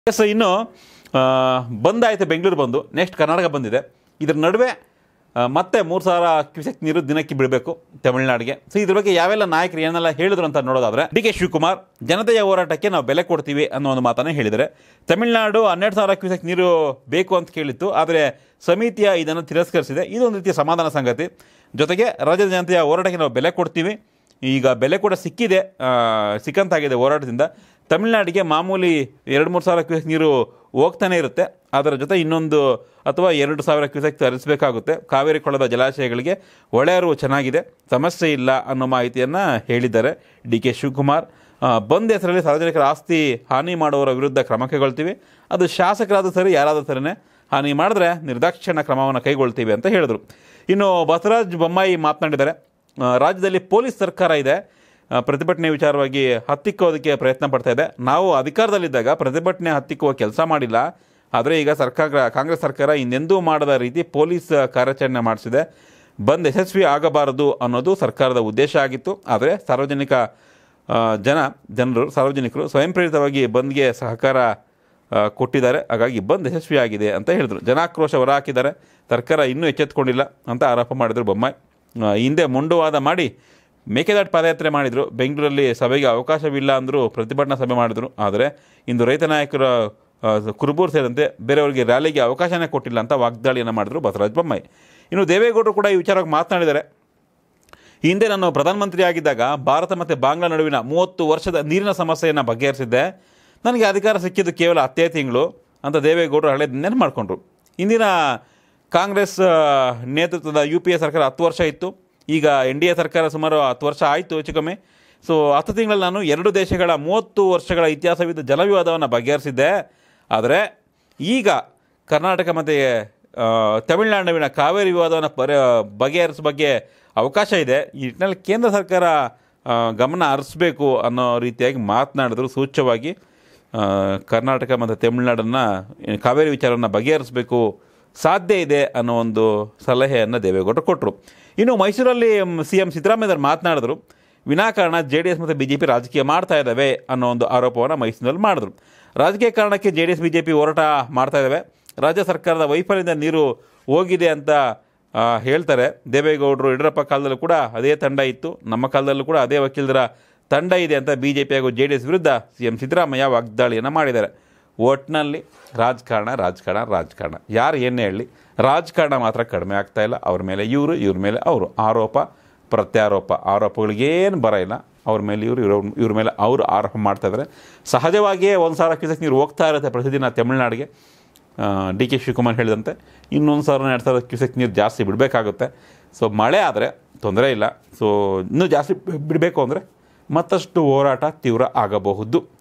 S ಇನ್ನು ಆ, ಬಂದಾಯಿತು ಬೆಂಗಳೂರು ಬಂದು ನೆಕ್ಸ್ಟ್ ಕರ್ನಾಟಕ ಬಂದಿದೆ ಇದರ ನಡುವೆ ಆ, ಮತ್ತೆ ಮೂರು ಸಾವಿರ ಕ್ಯೂಸೆಕ್ ನೀರು ದಿನಕ್ಕೆ ಬಿಡಬೇಕು ತಮಿಳುನಾಡಿಗೆ ಸೊ ಇದ್ರ ಬಗ್ಗೆ ಯಾವೆಲ್ಲ ನಾಯಕರು ಏನೆಲ್ಲ ಹೇಳಿದ್ರು ಅಂತ ನೋಡೋದಾದ್ರೆ ಡಿ ಕೆ ಶಿವಕುಮಾರ್ ಜನತೆಯ ಹೋರಾಟಕ್ಕೆ ನಾವು ಬೆಲೆ ಕೊಡ್ತೀವಿ ಅನ್ನೋ ಒಂದು ಮಾತನ್ನು ಹೇಳಿದ್ದಾರೆ ತಮಿಳುನಾಡು ಹನ್ನೆರಡು ಸಾವಿರ ಕ್ಯೂಸೆಕ್ ನೀರು ಬೇಕು ಅಂತ ಕೇಳಿತ್ತು ಆದರೆ ಸಮಿತಿಯ ಇದನ್ನು ತಿರಸ್ಕರಿಸಿದೆ ಇದೊಂದು ರೀತಿಯ ಸಮಾಧಾನ ಸಂಗತಿ ಜೊತೆಗೆ ರಾಜ್ಯದ ಜನತೆಯ ಹೋರಾಟಕ್ಕೆ ನಾವು ಬೆಲೆ ಕೊಡ್ತೀವಿ ಈಗ ಬೆಲೆ ಕೂಡ ಸಿಕ್ಕಿದೆ ಆ, ಸಿಕ್ಕಂತಾಗಿದೆ ಹೋರಾಟದಿಂದ ತಮಿಳುನಾಡಿಗೆ ಮಾಮೂಲಿ ಎರಡು ಮೂರು ಸಾವಿರ ಕ್ಯೂಸೆಕ್ ನೀರು ಹೋಗ್ತಾನೆ ಇರುತ್ತೆ ಅದರ ಜೊತೆ ಇನ್ನೊಂದು ಅಥವಾ ಎರಡು ಸಾವಿರ ಕ್ಯೂಸೆಕ್ ತರಿಸಬೇಕಾಗುತ್ತೆ ಕಾವೇರಿ ಕೊಳ್ಳದ ಜಲಾಶಯಗಳಿಗೆ ಒಳೆಯರು ಚೆನ್ನಾಗಿದೆ ಸಮಸ್ಯೆ ಇಲ್ಲ ಅನ್ನೋ ಮಾಹಿತಿಯನ್ನು ಹೇಳಿದ್ದಾರೆ ಡಿ ಕೆ ಶಿವಕುಮಾರ್ ಆ, ಬಂದ್ ಹೆಸರಲ್ಲಿ ಸಾರ್ವಜನಿಕರ ಆಸ್ತಿ ಹಾನಿ ಮಾಡುವವರ ವಿರುದ್ಧ ಕ್ರಮ ಕೈಗೊಳ್ತೀವಿ ಅದು ಶಾಸಕರಾದ ಸರಿ ಯಾರಾದರೂ ಸರಿನೇ ಹಾನಿ ಮಾಡಿದ್ರೆ ನಿರ್ದಾಕ್ಷಿಣ್ಯ ಕ್ರಮವನ್ನು ಕೈಗೊಳ್ತೀವಿ ಅಂತ ಹೇಳಿದರು ಇನ್ನು ಬಸವರಾಜ್ ಬೊಮ್ಮಾಯಿ ಮಾತನಾಡಿದ್ದಾರೆ ಆ, ರಾಜ್ಯದಲ್ಲಿ ಪೊಲೀಸ್ ಸರ್ಕಾರ ಇದೆ ಆ, ಪ್ರತಿಭಟನೆ ವಿಚಾರವಾಗಿ ಹತ್ತಿಕ್ಕೋದಕ್ಕೆ ಪ್ರಯತ್ನ ಪಡ್ತಾ ಇದೆ ನಾವು ಅಧಿಕಾರದಲ್ಲಿದ್ದಾಗ ಪ್ರತಿಭಟನೆ ಹತ್ತಿಕ್ಕುವ ಕೆಲಸ ಮಾಡಿಲ್ಲ ಆದರೆ ಈಗ ಸರ್ಕಾರ ಕಾಂಗ್ರೆಸ್ ಸರ್ಕಾರ ಇನ್ನೆಂದೂ ಮಾಡದ ರೀತಿ ಪೊಲೀಸ್ ಕಾರ್ಯಾಚರಣೆ ಮಾಡಿಸಿದೆ ಬಂದ್ ಯಶಸ್ವಿ ಆಗಬಾರದು ಅನ್ನೋದು ಸರ್ಕಾರದ ಉದ್ದೇಶ ಆಗಿತ್ತು ಆದರೆ ಸಾರ್ವಜನಿಕ ಆ, ಜನ ಜನರು ಸಾರ್ವಜನಿಕರು ಸ್ವಯಂ ಪ್ರೇರಿತವಾಗಿ ಬಂದ್ಗೆ ಸಹಕಾರ ಆ, ಕೊಟ್ಟಿದ್ದಾರೆ ಹಾಗಾಗಿ ಬಂದ್ ಯಶಸ್ವಿಯಾಗಿದೆ ಅಂತ ಹೇಳಿದರು ಜನಾಕ್ರೋಶ ಹೊರಹಾಕಿದ್ದಾರೆ ಸರ್ಕಾರ ಇನ್ನೂ ಎಚ್ಚೆತ್ತುಕೊಂಡಿಲ್ಲ ಅಂತ ಆರೋಪ ಮಾಡಿದರು ಬೊಮ್ಮಾಯಿ ಆ, ಹಿಂದೆ ಮೊಂಡುವಾದ ಮಾಡಿ ಮೇಕೆದಾಟು ಪಾದಯಾತ್ರೆ ಮಾಡಿದರು ಬೆಂಗಳೂರಲ್ಲಿ ಸಭೆಗೆ ಅವಕಾಶವಿಲ್ಲ ಅಂದರೂ ಪ್ರತಿಭಟನಾ ಸಭೆ ಮಾಡಿದರು ಆದರೆ ಇಂದು ರೈತ ನಾಯಕರ ಆ, ಕುರುಬೂರು ಸೇರಿದಂತೆ ಬೇರೆಯವರಿಗೆ ರ್ಯಾಲಿಗೆ ಅವಕಾಶನೇ ಕೊಟ್ಟಿಲ್ಲ ಅಂತ ವಾಗ್ದಾಳಿಯನ್ನು ಮಾಡಿದರು ಬಸವರಾಜ ಬೊಮ್ಮಾಯಿ ಇನ್ನು ದೇವೇಗೌಡರು ಕೂಡ ಈ ವಿಚಾರವಾಗಿ ಮಾತನಾಡಿದ್ದಾರೆ ಈ ಹಿಂದೆ ನಾನು ಪ್ರಧಾನಮಂತ್ರಿ ಆಗಿದ್ದಾಗ ಭಾರತ ಮತ್ತು ಬಾಂಗ್ಲಾ ನಡುವಿನ ಮೂವತ್ತು ವರ್ಷದ ನೀರಿನ ಸಮಸ್ಯೆಯನ್ನು ಬಗೆಹರಿಸಿದ್ದೆ ನನಗೆ ಅಧಿಕಾರ ಸಿಕ್ಕಿದ್ದು ಕೇವಲ ಹತ್ತೇ ತಿಂಗಳು ಅಂತ ದೇವೇಗೌಡರು ಹಳೆ ನೆನಪು ಮಾಡಿಕೊಂಡ್ರು ಇಂದಿನ ಕಾಂಗ್ರೆಸ್ ಆ, ನೇತೃತ್ವದ ಯು ಪಿ ಎ ಸರ್ಕಾರ ಹತ್ತು ವರ್ಷ ಇತ್ತು ಈಗ ಎನ್ ಡಿ ಎ ಸರ್ಕಾರ ಸುಮಾರು ಹತ್ತು ವರ್ಷ ಆಯಿತು ಹೆಚ್ಚು ಕಮ್ಮಿ ಸೊ ಹತ್ತು ತಿಂಗಳಲ್ಲಿ ನಾನು ಎರಡು ದೇಶಗಳ ಮೂವತ್ತು ವರ್ಷಗಳ ಇತಿಹಾಸವಿದ್ದ ಜಲವಿವಾದವನ್ನು ಬಗೆಹರಿಸಿದ್ದೆ ಆದರೆ ಈಗ ಕರ್ನಾಟಕ ಮತ್ತು ಆ, ತಮಿಳುನಾಡು ನಡುವಿನ ಕಾವೇರಿ ವಿವಾದವನ್ನು ಪರಿ ಬಗೆಹರಿಸೋ ಬಗ್ಗೆ ಅವಕಾಶ ಇದೆ ಈ ನಿಟ್ಟಿನಲ್ಲಿ ಕೇಂದ್ರ ಸರ್ಕಾರ ಆ, ಗಮನ ಹರಿಸ್ಬೇಕು ಅನ್ನೋ ರೀತಿಯಾಗಿ ಮಾತನಾಡಿದ್ರು ಸೂಚ್ಯವಾಗಿ ಆ, ಕರ್ನಾಟಕ ಮತ್ತು ತಮಿಳುನಾಡನ್ನು ಕಾವೇರಿ ವಿಚಾರವನ್ನು ಬಗೆಹರಿಸಬೇಕು ಸಾಧ್ಯ ಇದೆ ಅನ್ನೋ ಒಂದು ಸಲಹೆಯನ್ನು ದೇವೇಗೌಡರು ಕೊಟ್ಟರು ಇನ್ನು ಮೈಸೂರಲ್ಲಿ ಸಿ ಎಂ ಸಿದ್ದರಾಮಯ್ಯವರು ಮಾತನಾಡಿದ್ರು ವಿನಾಕಾರಣ ಜೆ ಡಿ ಎಸ್ ಮತ್ತು ಬಿ ಜೆ ಪಿ ರಾಜಕೀಯ ಮಾಡ್ತಾ ಇದ್ದಾವೆ ಅನ್ನೋ ಒಂದು ಆರೋಪವನ್ನು ಮೈಸೂರಿನಲ್ಲಿ ಮಾಡಿದ್ರು ರಾಜಕೀಯ ಕಾರಣಕ್ಕೆ J D S B J P ಹೋರಾಟ ಮಾಡ್ತಾ ಇದ್ದಾವೆ ರಾಜ್ಯ ಸರ್ಕಾರದ ವೈಫಲ್ಯದಿಂದ ನೀರು ಹೋಗಿದೆ ಅಂತ ಆ, ಹೇಳ್ತಾರೆ ದೇವೇಗೌಡರು ಯಡಿಯೂರಪ್ಪ ಕಾಲದಲ್ಲೂ ಕೂಡ ಅದೇ ತಂಡ ಇತ್ತು ನಮ್ಮ ಕಾಲದಲ್ಲೂ ಕೂಡ ಅದೇ ವಕೀಲರ ತಂಡ ಇದೆ ಅಂತ ಬಿ ಜೆ ಪಿ ಹಾಗೂ ಜೆ ಡಿ ಎಸ್ ವಿರುದ್ಧ ಸಿ ಎಂ ಸಿದ್ದರಾಮಯ್ಯ ವಾಗ್ದಾಳಿಯನ್ನು ಮಾಡಿದ್ದಾರೆ ಒಟ್ಟಿನಲ್ಲಿ ರಾಜಕಾರಣ ರಾಜಕಾರಣ ರಾಜಕಾರಣ ಯಾರು ಏನೇ ಹೇಳಲಿ ರಾಜಕಾರಣ ಮಾತ್ರ ಕಡಿಮೆ ಆಗ್ತಾ ಇಲ್ಲ ಅವ್ರ ಮೇಲೆ ಇವರು ಇವ್ರ ಮೇಲೆ ಅವರು ಆರೋಪ ಪ್ರತ್ಯಾರೋಪ ಆರೋಪಗಳಿಗೇನು ಬರ ಇಲ್ಲ ಅವ್ರ ಮೇಲೆ ಇವರು ಇವ್ರ ಇವ್ರ ಮೇಲೆ ಅವರು ಆರೋಪ ಮಾಡ್ತಾ ಇದ್ದಾರೆ ಸಹಜವಾಗಿಯೇ ಒಂದು ಸಾವಿರ ಕ್ಯೂಸೆಕ್ ನೀರು ಹೋಗ್ತಾ ಇರುತ್ತೆ ಪ್ರತಿದಿನ ತಮಿಳುನಾಡಿಗೆ ಡಿ ಕೆ ಶಿವಕುಮಾರ್ ಹೇಳಿದಂತೆ ಇನ್ನೊಂದು ಸಾವಿರ ಎರಡು ಸಾವಿರ ಕ್ಯೂಸೆಕ್ ನೀರು ಜಾಸ್ತಿ ಬಿಡಬೇಕಾಗುತ್ತೆ ಸೊ ಮಳೆ ಆದರೆ ತೊಂದರೆ ಇಲ್ಲ ಸೊ ಇನ್ನೂ ಜಾಸ್ತಿ ಬಿಡಬೇಕು ಅಂದರೆ ಮತ್ತಷ್ಟು ಹೋರಾಟ ತೀವ್ರ ಆಗಬಹುದು